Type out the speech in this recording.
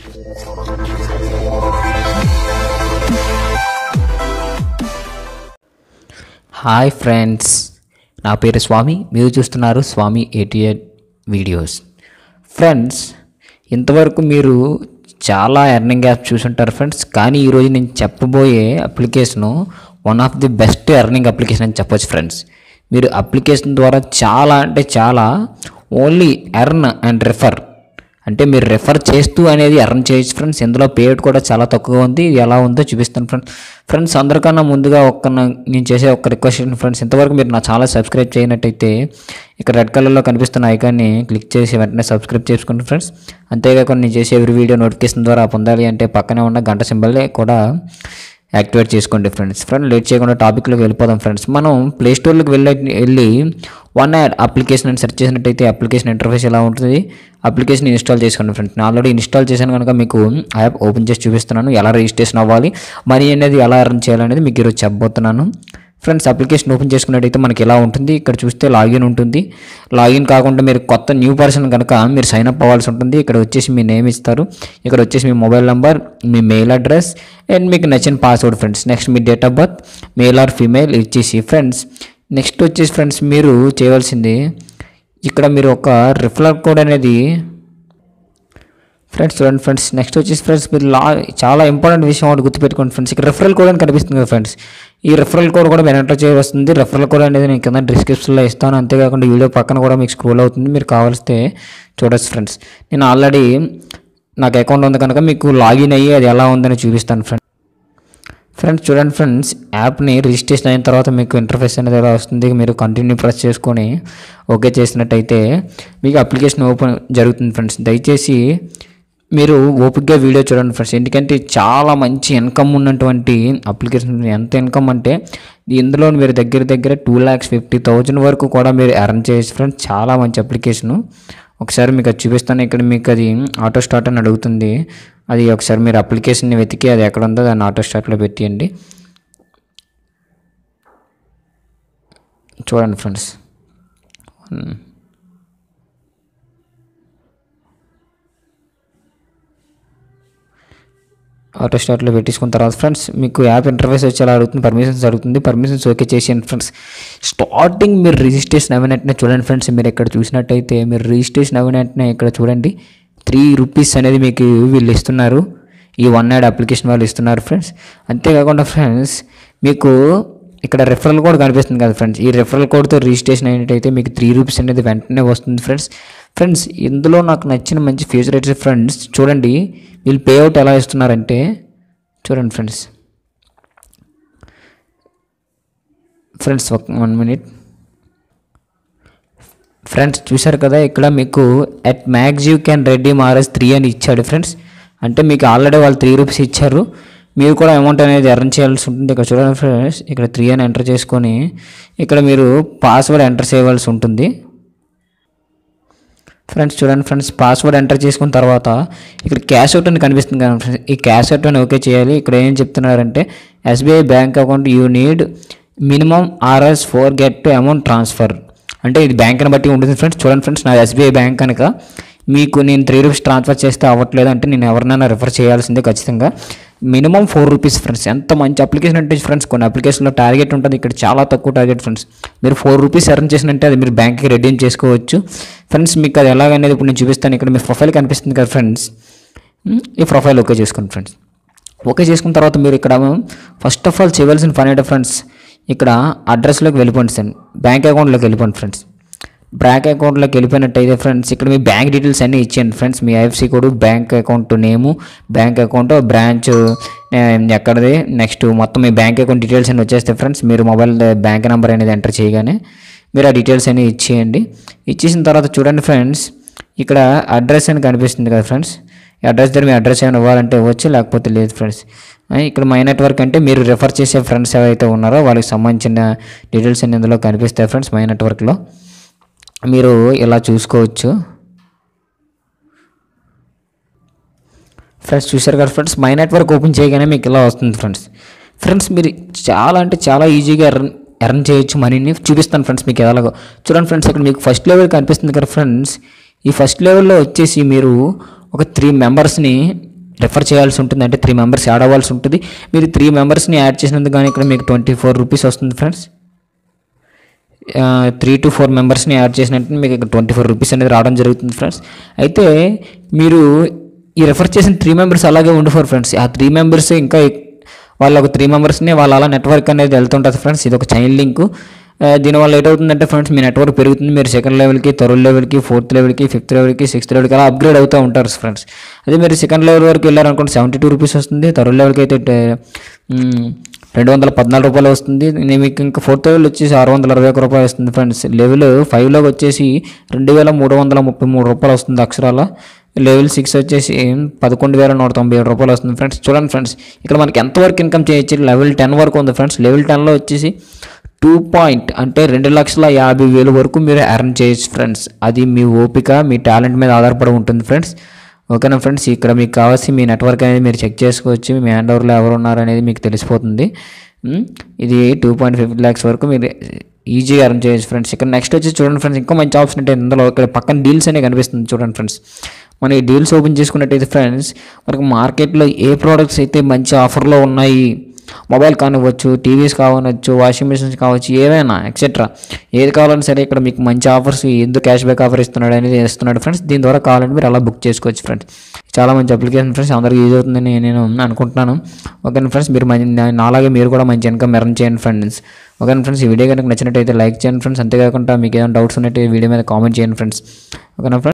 hi friends నా పేరు స్వామి మీరు చూస్తున్నారు స్వామి ఏటీఎడ్ వీడియోస్ ఫ్రెండ్స్ ఇంతవరకు మీరు చాలా ఎర్నింగ్ యాప్ చూసుంటారు ఫ్రెండ్స్ కానీ ఈరోజు నేను చెప్పబోయే application one of the best earning application అని చెప్పొచ్చు ఫ్రెండ్స్ మీరు అప్లికేషన్ ద్వారా చాలా అంటే చాలా ఓన్లీ ఎర్న్ అండ్ రెఫర్ అంటే మీరు రెఫర్ చేస్తూ అనేది ఎర్న్ చేయొచ్చు ఫ్రెండ్స్ ఇందులో పేడ్ కూడా చాలా తక్కువగా ఉంది ఇది ఎలా ఉందో చూపిస్తాను ఫ్రెండ్స్ ఫ్రెండ్స్ అందరికన్నా ముందుగా ఒక్క నా- నేను చేసే ఒక రిక్వెస్ట్ ఫ్రెండ్స్ ఇంతవరకు మీరు నా ఛానల్ సబ్స్క్రైబ్ చేయనట్టయితే ఇక్కడ రెడ్ కలర్లో కనిపిస్తున్న ఐకాన్ని క్లిక్ చేసి వెంటనే సబ్స్క్రైబ్ చేసుకోండి ఫ్రెండ్స్ అంతేకాకుండా నేను చేసే ఎవరి వీడియో నోటిఫికేషన్ ద్వారా పొందాలి అంటే పక్కనే ఉన్న గంట సింబల్ని కూడా యాక్టివేట్ చేసుకోండి ఫ్రెండ్స్ ఫ్రెండ్ లేట్ చేయకుండా టాపిక్లోకి వెళ్ళిపోదాం ఫ్రెండ్స్ మనం ప్లే స్టోర్లోకి వెళ్ళి వెళ్ళి వన్ యాడ్ అప్లికేషన్ అని సెర్చ్ చేసినట్టయితే అప్లికేషన్ ఇంటర్ఫేస్ ఎలా ఉంటుంది అప్లికేషన్ ఇన్స్టాల్ చేసుకోండి ఫ్రెండ్స్ నేను ఆల్రెడీ ఇన్స్టాల్ చేశాను కనుక మీకు యాప్ ఓపెన్ చేసి చూపిస్తున్నాను ఎలా రిజిస్ట్రేషన్ అవ్వాలి మనీ అనేది ఎలా ఎర్న్ చేయాలనేది మీకు ఈరోజు చెప్పబోతున్నాను ఫ్రెండ్స్ అప్లికేషన్ ఓపెన్ చేసుకున్నట్టయితే మనకి ఎలా ఉంటుంది ఇక్కడ చూస్తే లాగిన్ ఉంటుంది లాగిన్ కాకుండా మీరు కొత్త న్యూ పర్సన్ కనుక మీరు సైన్ అప్ అవ్వాల్సి ఉంటుంది ఇక్కడ వచ్చేసి మీ నేమ్ ఇస్తారు ఇక్కడ వచ్చేసి మీ మొబైల్ నెంబర్ మీ మెయిల్ అడ్రస్ అండ్ మీకు నచ్చిన పాస్వర్డ్ ఫ్రెండ్స్ నెక్స్ట్ మీ date of birth male or female ఇచ్చేసి ఫ్రెండ్స్ నెక్స్ట్ వచ్చేసి ఫ్రెండ్స్ మీరు చేయవలసింది ఇక్కడ మీరు ఒక రిఫరల్ కోడ్ అనేది ఫ్రెండ్స్ చూడండి ఫ్రెండ్స్ నెక్స్ట్ వచ్చేసి ఫ్రెండ్స్ మీరు లా చాలా ఇంపార్టెంట్ విషయం ఒకటి గుర్తుపెట్టుకోండి ఫ్రెండ్స్ ఇక్కడ రెఫరల్ కోడ్ అని కనిపిస్తుంది కదా ఫ్రెండ్స్ ఈ రెఫరల్ కోడ్ కూడా మీరు ఎంటర్ చేయవస్తుంది రెఫరల్ కోడ్ అనేది నేను కింద డిస్క్రిప్షన్లో ఇస్తాను అంతేకాకుండా ఈ వీడియో పక్కన కూడా మీకు స్క్రోల్ అవుతుంది మీరు కావాల్స్తే చూడొచ్చు ఫ్రెండ్స్ నేను ఆల్రెడీ నాకు అకౌంట్ ఉంది కనుక మీకు లాగిన్ అయ్యి అది ఎలా ఉందని చూపిస్తాను ఫ్రెండ్స్ ఫ్రెండ్స్ చూడండి ఫ్రెండ్స్ యాప్ని రిజిస్ట్రేషన్ అయిన తర్వాత మీకు ఇంటర్ఫేస్ అనేది ఎలా వస్తుంది మీరు కంటిన్యూ ప్రెస్ చేసుకొని ఓకే చేసినట్టయితే మీకు అప్లికేషన్ ఓపెన్ జరుగుతుంది ఫ్రెండ్స్ దయచేసి మీరు ఓపిక్గా వీడియో చూడండి ఫ్రెండ్స్ ఎందుకంటే చాలా మంచి ఇన్కమ్ ఉన్నటువంటి అప్లికేషన్ ఎంత ఇన్కమ్ అంటే ఇందులో మీరు దగ్గర దగ్గర టూ ల్యాక్స్ ఫిఫ్టీ థౌజండ్ వరకు కూడా మీరు ఎర్న్ చేయొచ్చు ఫ్రెండ్స్ చాలా మంచి అప్లికేషను ఒకసారి మీకు అది చూపిస్తాను ఇక్కడ మీకు అది ఆటో స్టార్ట్ అని అడుగుతుంది అది ఒకసారి మీరు అప్లికేషన్ని వెతికి అది ఎక్కడ ఉందో దాన్ని ఆటో స్టార్ట్లో పెట్టియండి చూడండి ఫ్రెండ్స్ ఆటో స్టార్ట్లో పెట్టించుకున్న తర్వాత ఫ్రెండ్స్ మీకు యాప్ ఇంటర్ఫేస్ వచ్చి అలా అడుగుతుంది పర్మిషన్స్ అడుగుతుంది పర్మిషన్స్ ఓకే చేసేయండి ఫ్రెండ్స్ స్టార్టింగ్ మీరు రిజిస్ట్రేషన్ అయిన వెంటనే చూడండి ఫ్రెండ్స్ మీరు ఇక్కడ చూసినట్టయితే మీరు రిజిస్ట్రేషన్ అయిన వెంటనే ఇక్కడ చూడండి త్రీ రూపీస్ అనేది మీకు వీళ్ళు ఇస్తున్నారు ఈ వన్ యాడ్ అప్లికేషన్ వాళ్ళు ఇస్తున్నారు ఫ్రెండ్స్ అంతేకాకుండా ఫ్రెండ్స్ మీకు ఇక్కడ రెఫరల్ కోడ్ కనిపిస్తుంది కదా ఫ్రెండ్స్ ఈ రెఫరల్ కోడ్తో రిజిస్ట్రేషన్ అయినట్టయితే మీకు త్రీ రూపీస్ అనేది వెంటనే వస్తుంది ఫ్రెండ్స్ ఫ్రెండ్స్ ఇందులో నాకు నచ్చిన మంచి ఫీచర్ అయితే ఫ్రెండ్స్ చూడండి వీళ్ళు పేఅవుట్ ఎలా ఇస్తున్నారంటే చూడండి ఫ్రెండ్స్ ఫ్రెండ్స్ ఒక వన్ మినిట్ ఫ్రెండ్స్ చూశారు కదా ఇక్కడ మీకు at max you can redeem RS three అని ఇచ్చాడు ఫ్రెండ్స్ అంటే మీకు ఆల్రెడీ వాళ్ళు త్రీ రూపీస్ ఇచ్చారు మీరు కూడా అమౌంట్ అనేది ఎర్న్ చేయాల్సి ఉంటుంది ఇక్కడ చూడండి ఫ్రెండ్స్ ఇక్కడ త్రీ అని ఎంటర్ చేసుకొని ఇక్కడ మీరు పాస్వర్డ్ ఎంటర్ చేయవలసి ఉంటుంది ఫ్రెండ్స్ చూడండి ఫ్రెండ్స్ పాస్వర్డ్ ఎంటర్ చేసుకున్న తర్వాత ఇక్కడ క్యాష్ అవుట్ అని కనిపిస్తుంది కదా ఫ్రెండ్స్ ఈ క్యాష్ అవుట్ అని ఓకే చేయాలి ఇక్కడ ఏం చెప్తున్నారంటే SBI bank account you need minimum RS four get to amount transfer అంటే ఇది బ్యాంక్ని బట్టి ఉంటుంది ఫ్రెండ్స్ చూడండి ఫ్రెండ్స్ నా ఎస్బీఐ బ్యాంక్ కనుక మీకు నేను త్రీ రూపీస్ ట్రాన్స్ఫర్ చేస్తే అవ్వట్లేదు అంటే నేను ఎవరినైనా రిఫర్ చేయాల్సిందే ఖచ్చితంగా మినిమం ఫోర్ రూపీస్ ఫ్రెండ్స్ ఎంత మంచి అప్లికేషన్ అంటే ఫ్రెండ్స్ కొన్ని అప్లికేషన్లో టార్గెట్ ఉంటుంది ఇక్కడ చాలా తక్కువ టార్గెట్ ఫ్రెండ్స్ మీరు ఫోర్ రూపీస్ ఎర్న్ చేసినట్టే అది మీరు బ్యాంక్కి రెడీమ్ చేసుకోవచ్చు ఫ్రెండ్స్ మీకు అది ఎలాగనేది ఇప్పుడు నేను చూపిస్తాను ఇక్కడ మీ ప్రొఫైల్ కనిపిస్తుంది కదా ఫ్రెండ్స్ ఉమ్, ఈ ప్రొఫైల్ ఓకే చేసుకోండి ఫ్రెండ్స్ ఓకే చేసుకున్న తర్వాత మీరు ఇక్కడ ఫస్ట్ ఆఫ్ ఆల్ చేయవలసిన పని ఏంటో ఫ్రెండ్స్ ఇక్కడ అడ్రస్లోకి వెళ్ళిపోండి సార్ బ్యాంక్ అకౌంట్లోకి వెళ్ళిపోండి ఫ్రెండ్స్ బ్యాంక్ అకౌంట్లోకి వెళ్ళిపోయినట్టయితే ఫ్రెండ్స్ ఇక్కడ మీ బ్యాంక్ డీటెయిల్స్ అన్నీ ఇచ్చేయండి ఫ్రెండ్స్ మీ IFC code bank account name bank account branch ఎక్కడది నెక్స్ట్ మొత్తం మీ బ్యాంక్ అకౌంట్ డీటెయిల్స్ అన్ని వచ్చేస్తాయి ఫ్రెండ్స్ మీరు మొబైల్ బ్యాంక్ నెంబర్ అనేది ఎంటర్ చేయగానే మీరు ఆ డీటెయిల్స్ అన్ని ఇచ్చేయండి ఇచ్చేసిన తర్వాత చూడండి ఫ్రెండ్స్ ఇక్కడ అడ్రస్ అని కనిపిస్తుంది కదా ఫ్రెండ్స్ ఈ అడ్రస్ దగ్గర మీ అడ్రస్ ఏమైనా ఇవ్వాలంటే ఇవ్వచ్చు లేకపోతే లేదు ఫ్రెండ్స్ ఆ, ఇక్కడ మై నెట్వర్క్ అంటే మీరు రెఫర్ చేసే ఫ్రెండ్స్ ఎవరైతే ఉన్నారో వాళ్ళకి సంబంధించిన డీటెయిల్స్ అన్ని ఇందులో కనిపిస్తాయి ఫ్రెండ్స్ మై నెట్వర్క్లో మీరు ఇలా చూసుకోవచ్చు ఫ్రెండ్స్ చూశారు కదా ఫ్రెండ్స్ మై నెట్వర్క్ ఓపెన్ చేయగానే మీకు ఇలా వస్తుంది ఫ్రెండ్స్ ఫ్రెండ్స్ మీరు చాలా అంటే చాలా ఈజీగా ఎర్న్ ఎర్న్ చేయొచ్చు మనీని చూపిస్తాను ఫ్రెండ్స్ మీకు ఎలాగో చూడండి ఫ్రెండ్స్ ఇక్కడ మీకు ఫస్ట్ లెవెల్ కనిపిస్తుంది కదా ఫ్రెండ్స్ ఈ ఫస్ట్ లెవెల్లో వచ్చేసి మీరు ఒక త్రీ మెంబర్స్ని రెఫర్ చేయాల్సి ఉంటుంది అంటే త్రీ మెంబర్స్ యాడ్ అవ్వాల్సి ఉంటుంది మీరు త్రీ మెంబర్స్ని యాడ్ చేసినందుకు కానీ ఇక్కడ మీకు ట్వంటీ ఫోర్ రూపీస్ వస్తుంది ఫ్రెండ్స్ త్రీ టు ఫోర్ మెంబర్స్ని యాడ్ చేసినట్టు మీకు ఇక్కడ ట్వంటీ ఫోర్ రూపీస్ అనేది రావడం జరుగుతుంది ఫ్రెండ్స్ అయితే మీరు ఈ రెఫర్ చేసిన త్రీ మెంబర్స్ అలాగే ఉండిపోరు ఫ్రెండ్స్ ఆ త్రీ మెంబర్స్ ఇంకా ఎక్- వాళ్ళ ఒక త్రీ మెంబర్స్ని వాళ్ళ అలా నెట్వర్క్ అనేది వెళ్తుంటుంది ఫ్రెండ్స్ ఇది ఒక చైన్ లింక్ దీనివల్ల ఏటవుతుందంటే ఫ్రెండ్స్ మీ నెట్వర్క్ పెరుగుతుంది మీరు సెకండ్ లెవెల్కి థర్డ్ లెవెల్కి ఫోర్త్ లెవెల్కి ఫిఫ్త్ లెవెల్కి సిక్స్త్ లెవెల్కి అలా అప్గ్రేడ్ అవుతూ ఉంటారు ఫ్రెండ్స్ అదే మీరు సెకండ్ లెవెల్ వరకు వెళ్ళారనుకోండి సెవెంటీ టూ రూపీస్ వస్తుంది థర్డ్ లెవెల్కి అయితే టే- మ్, రెండు వందల పద్నాలుగు రూపాయలు వస్తుంది నేను మీకు ఇంకా ఫోర్త్ లెవెల్ వచ్చేసి ఆరు వందల అరవై ఒక రూపాయలు వస్తుంది ఫ్రెండ్స్ లెవెల్ ఫైవ్లోకి వచ్చేసి రెండు వేల మూడు వందల ముప్పై మూడు రూపాయలు వస్తుంది అక్షరాల లెవెల్ సిక్స్ వచ్చేసి పదకొండు వేల నూట తొంభై ఏడు రూపాయలు వస్తుంది ఫ్రెండ్స్ చూడండి ఫ్రెండ్స్ ఇక్కడ మనకి ఎంతవరకు ఇన్కమ్ చేయొచ్చు లెవెల్ టెన్ వరకు ఉంది ఫ్రెండ్స్ లెవెల్ టెన్లో వచ్చేసి టూ పాయింట్ అంటే రెండు లక్షల యాభై వేలు వరకు మీరు ఎర్న్ చేయొచ్చు ఫ్రెండ్స్ అది మీ ఓపిక మీ టాలెంట్ మీద ఆధారపడి ఉంటుంది ఫ్రెండ్స్ ఓకేనా ఫ్రెండ్స్ ఇక్కడ మీకు కావాల్సి మీ నెట్వర్క్ అనేది మీరు చెక్ చేసుకోవచ్చు మీ హ్యాండ్ ఓవర్లో ఎవరు ఉన్నారు అనేది మీకు తెలిసిపోతుంది ఉమ్, ఇది టూ పాయింట్ ఫిఫ్టీ ల్యాక్స్ వరకు మీరు ఈజీగా ఎర్న్ చేయొచ్చు ఫ్రెండ్స్ ఇక్కడ నెక్స్ట్ వచ్చి చూడండి ఫ్రెండ్స్ ఇంకా మంచి ఆప్షన్ అంటే ఇందులో ఇక్కడ పక్కన డీల్స్ అనేవి కనిపిస్తుంది చూడండి ఫ్రెండ్స్ మనం ఈ డీల్స్ ఓపెన్ చేసుకున్నట్టయితే ఫ్రెండ్స్ మనకు మార్కెట్లో ఏ ప్రోడక్ట్స్ అయితే మంచి ఆఫర్లో ఉన్నాయి మొబైల్ కానివ్వచ్చు టీవీస్ కావచ్చు వాషింగ్ మిషన్స్ కావచ్చు ఏవైనా ఎక్సెట్రా ఏది కావాలన్నా సరే ఇక్కడ మీకు మంచి ఆఫర్స్ ఎందుకు క్యాష్ బ్యాక్ ఆఫర్ ఇస్తున్నాడు అనేది ఇస్తున్నాడు ఫ్రెండ్స్ దీని ద్వారా కావాలంటే మీరు అలా బుక్ చేసుకోవచ్చు ఫ్రెండ్స్ చాలా మంచి అప్లికేషన్ ఫ్రెండ్స్ అందరికీ యూజ్ అవుతుందని నేను అనుకుంటున్నాను ఓకే ఫ్రెండ్స్ మీరు మంచి నాలాగే మీరు కూడా మంచి ఇన్కమ్ ఎర్న్ చేయండి ఫ్రెండ్స్ ఓకే ఫ్రెండ్స్ ఈ వీడియో కనుక నచ్చినట్టయితే లైక్ చేయండి ఫ్రెండ్స్ అంతేకాకుండా మీకు ఏదైనా డౌట్స్ ఉన్నట్టు ఈ వీడియో మీద కామెంట్ చేయండి ఫ్రెండ్స్ ఓకేనా ఫ్రెండ్స్